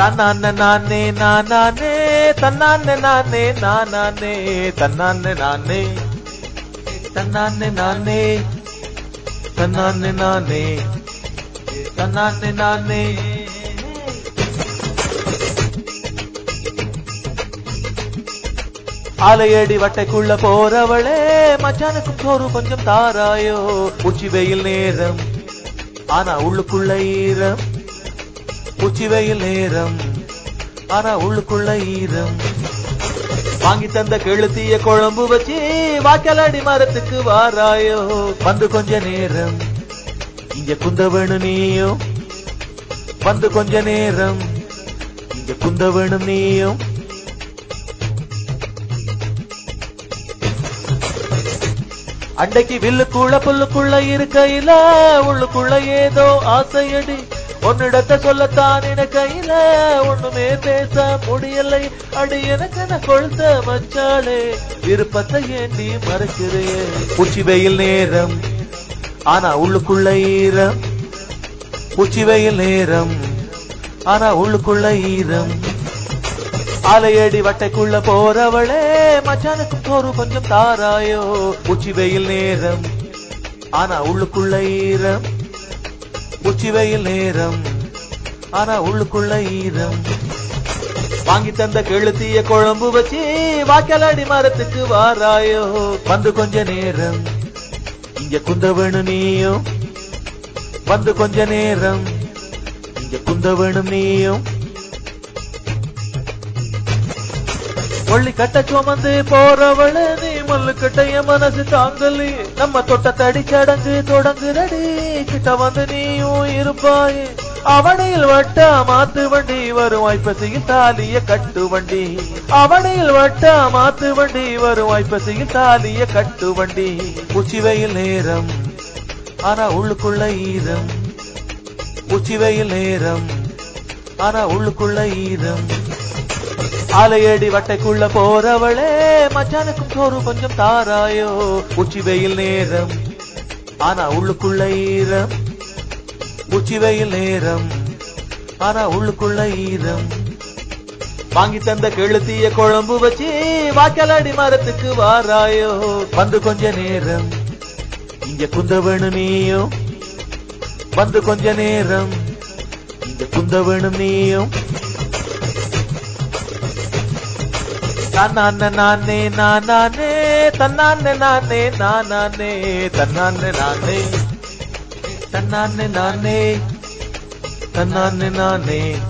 தன்னானே நானே நானே தன்னானே நானே நானே தன்னானே நானே தன்னானே நானே தன்னானே நானே தன்னானே நானே ஆலையடி வட்டைக்குள்ள போறவளே மச்சானுக்கும் சோறு கொஞ்சம் தாராயோ உச்சி வெயில் நேரம் ஆனா உள்ளுக்குள்ள ஈரம் உச்சி வெயில் நேரம் ஆனா உள்ளுக்குள்ள ஈரம் வாங்கி தந்த கெளுத்திய குழம்பு வச்சு வாக்கலடி மரத்துக்கு வாராயோ வந்து கொஞ்ச நேரம் இங்க குந்த வேணும் நீயும் வந்து கொஞ்ச நேரம் இங்க குந்த வேணும் நீயும் அன்னைக்கு வில்லுக்குள்ள புல்லுக்குள்ள இருக்கையில உள்ளுக்குள்ள ஏதோ ஆசையடி உன்னிடத்த சொல்லத்தான் கையில ஒண்ணுமே பேச முடியலை அடி எனக்கென கொழுத்த மச்சாளே விருப்பத்தை ஏண்டி மறைக்கிறையே உச்சி வெயில் நேரம் ஆனா உள்ளுக்குள்ள ஈரம் உச்சி வெயில் நேரம் ஆனா உள்ளுக்குள்ள ஈரம் ஆலையடி வட்டைக்குள்ள போறவளே மச்சானுக்கு போரு கொஞ்சம் தாராயோ உச்சி வெயில் நேரம் ஆனா உள்ளுக்குள்ள ஈரம் உச்சி வெயில் நேரம் ஆனா உள்ளுக்குள்ள ஈரம் வாங்கி தந்த கெளுத்திய குழம்பு வச்சு வாக்கலடி மரத்துக்கு வாராயோ வந்து கொஞ்ச நேரம் இங்க குந்த வேணும் நீயும் வந்து கொஞ்ச நேரம் இங்க குந்த வேணும் நீயும் ஒள்ளி கட்ட சுமந்து போறவள நீ மல்லு கட்டைய மனசு தாங்கலி நம்ம தொட்ட தடி சடங்கு தொடங்குதடி கிட்ட வந்து நீயும் இருப்பாயே அவனையில் வட்ட மாத்து வண்டி வரும் ஐப்பசியில் தாலிய கட்டு வண்டி அவனையில் வட்ட மாத்து வண்டி வரும் ஐப்பசியில் தாலிய கட்டு வண்டி உச்சி வெயில் நேரம் ஆனா உள்ளுக்குள்ள ஈரம் உச்சி வெயில் நேரம் ஆனா உள்ளுக்குள்ள ஈரம் ஆலையடி வட்டைக்குள்ள போறவளே மச்சானுக்கும் சோறு கொஞ்சம் தாராயோ உச்சி வெயில் நேரம் ஆனா உள்ளுக்குள்ள ஈரம் உச்சி வெயில் நேரம் ஆனா உள்ளுக்குள்ள ஈரம் வாங்கி தந்த கெளுத்திய குழம்பு வச்சு வாக்கலடி மரத்துக்கு வாராயோ வந்து கொஞ்ச நேரம் இங்க குந்த வேணும் நீயும் வந்து கொஞ்ச நேரம் இங்க குந்த வேணும் நீயும் தன்னானே நானே நானே தன்னானே நானே நானே தன்னானே நானே தன்னானே நானே தன்னானே நானே